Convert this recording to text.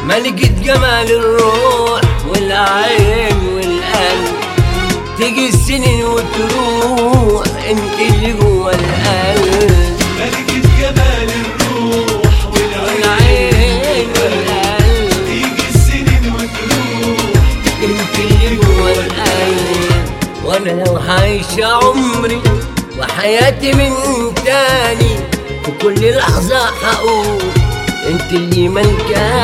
ملكة جمال الروح والعين والقلب تيجي السنين وتروح انت اللي جوا القلب ملكة جمال الروح والعين والعين والقلب تيجي السنين وتروح انت اللي جوا القلب وانا لو عايش عمري وحياتي من تاني في كل لحظة هقول انت اللي ملكة